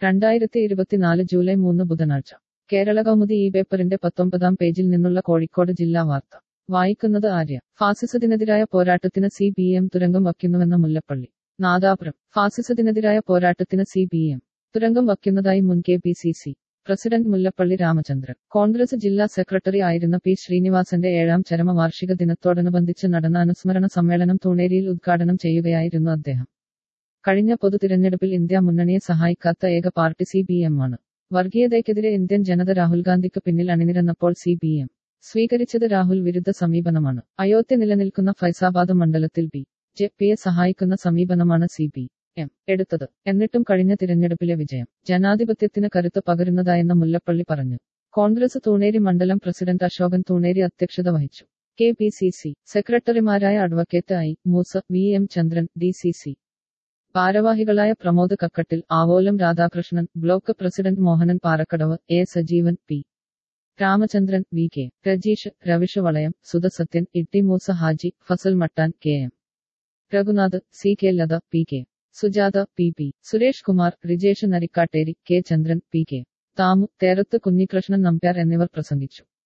രണ്ടായിരത്തി ഇരുപത്തിനാല് ജൂലൈ മൂന്ന് ബുധനാഴ്ച കേരള കൗമുദി ഈ പേപ്പറിന്റെ പത്തൊമ്പതാം പേജിൽ നിന്നുള്ള കോഴിക്കോട് ജില്ലാ വാർത്ത വായിക്കുന്നത് ആര്യ ഫാസിസത്തിനെതിരായ പോരാട്ടത്തിന് സി പി എം തുരങ്കം വയ്ക്കുന്നുവെന്ന മുല്ലപ്പള്ളി നാദാപുരം ഫാസിസത്തിനെതിരായ പോരാട്ടത്തിന് സി പി എം തുരങ്കം വയ്ക്കുന്നതായി മുൻ K P C C president Mullappally Ramachandran Congress ജില്ലാ സെക്രട്ടറി ആയിരുന്ന പി ശ്രീനിവാസന്റെ ഏഴാം ചരമവാർഷിക ദിനത്തോടനുബന്ധിച്ച് നടന്ന അനുസ്മരണ സമ്മേളനം തൂണേരിയിൽ ഉദ്ഘാടനം ചെയ്യുകയായിരുന്നു അദ്ദേഹം കഴിഞ്ഞ പൊതു തിരഞ്ഞെടുപ്പിൽ ഇന്ത്യ മുന്നണിയെ സഹായിക്കാത്ത ഏക പാർട്ടി സി പി എം ആണ് വർഗീയതയ്ക്കെതിരെ ഇന്ത്യൻ ജനത രാഹുൽ ഗാന്ധിക്ക് പിന്നിൽ അണിനിരന്നപ്പോൾ സി പി എം സ്വീകരിച്ചത് രാഹുൽ വിരുദ്ധ സമീപനമാണ് അയോധ്യ നിലനിൽക്കുന്ന ഫൈസാബാദ് മണ്ഡലത്തിൽ ബി ജെ പിയെ സഹായിക്കുന്ന സമീപനമാണ് സി പി എം എടുത്തത് എന്നിട്ടും കഴിഞ്ഞ തിരഞ്ഞെടുപ്പിലെ വിജയം ജനാധിപത്യത്തിന് കരുത്ത് പകരുന്നതായെന്ന് മുല്ലപ്പള്ളി പറഞ്ഞു കോൺഗ്രസ് തൂണേരി മണ്ഡലം പ്രസിഡന്റ് അശോകൻ തൂണേരി അധ്യക്ഷത വഹിച്ചു കെ പി സി സി സെക്രട്ടറിമാരായ advocate I Moosa V M Chandran D C C ഭാരവാഹികളായ Pramod Kakkattil Avolam Radhakrishnan block president Mohanan Parakkadavu A Sajeevan P Ramachandran V K Rajeesh Ravish Valayam Sudhasathyan Itti Moosa Haji Fasal Mattan K M Raghunath C K Latha P K Sujatha P P Suresh Kumar Rijesh Narikkatteri K Chandran P K Thamu Therath Kunhikrishnan Nambiar എന്നിവർ പ്രസംഗിച്ചു